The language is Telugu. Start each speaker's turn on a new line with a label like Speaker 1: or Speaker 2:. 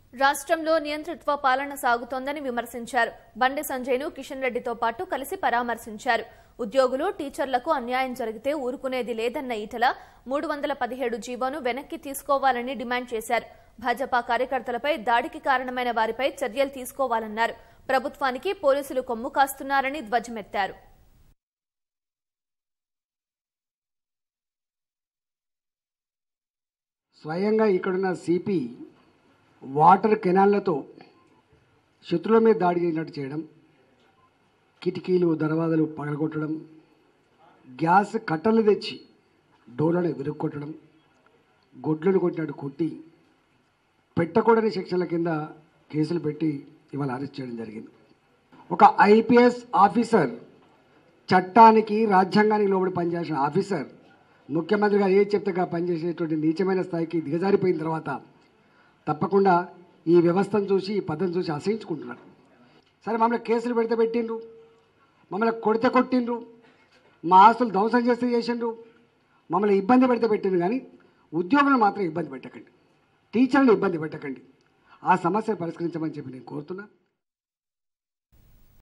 Speaker 1: రాష్ట్రంలో నియంతృత్వ పాలన సాగుతోందని విమర్శించారు బండి సంజయ్ను కిషన్ రెడ్డితో పాటు కలిసి పరామర్శించారు ఉద్యోగులు టీచర్లకు అన్యాయం జరిగితే ఊరుకునేది లేదన్న ఈటల మూడు వందల పదిహేడు జీవోను వెనక్కి తీసుకోవాలని డిమాండ్ చేశారు భాజపా కార్యకర్తలపై దాడికి కారణమైన వారిపై చర్యలు తీసుకోవాలన్నారు ప్రభుత్వానికి పోలీసులు కొమ్ము కాస్తున్నారని ధ్వజమెత్తారు
Speaker 2: స్వయంగా ఇక్కడున్న సిపి వాటర్ కెనాళ్లతో శత్రువుల మీద దాడి చేసినట్టు చేయడం కిటికీలు దర్వాజాలు పగలగొట్టడం గ్యాస్ కట్టలు తెచ్చి డోర్లను విరుక్కొట్టడం గొడ్లను కొట్టినట్టు కొట్టి పెట్టకూడని శిక్షల కింద కేసులు పెట్టి ఇవాళ అరెస్ట్ చేయడం జరిగింది ఒక ఐపీఎస్ ఆఫీసర్ చట్టానికి రాజ్యాంగానికి లోబడి పనిచేసిన ఆఫీసర్ ముఖ్యమంత్రి గారు ఏ చెప్తగా పనిచేసేటువంటి నీచమైన స్థాయికి దిగజారిపోయిన తర్వాత తప్పకుండా ఈ వ్యవస్థను చూసి ఈ పద్ధతిని చూసి అసహించుకుంటున్నారు సరే మమ్మల్ని కేసులు పెడితే పెట్టిండ్రు మమ్మల్ని కొడితే కొట్టిండ్రు మా ఆస్తులు ధ్వంసం చేస్తే చేసిండ్రు మమ్మల్ని ఇబ్బంది పెడితే పెట్టిండ్రు కానీ ఉద్యోగులను మాత్రం ఇబ్బంది పెట్టకండి టీచర్లను ఇబ్బంది పెట్టకండి ఆ సమస్యను పరిష్కరించమని చెప్పి నేను కోరుతున్నా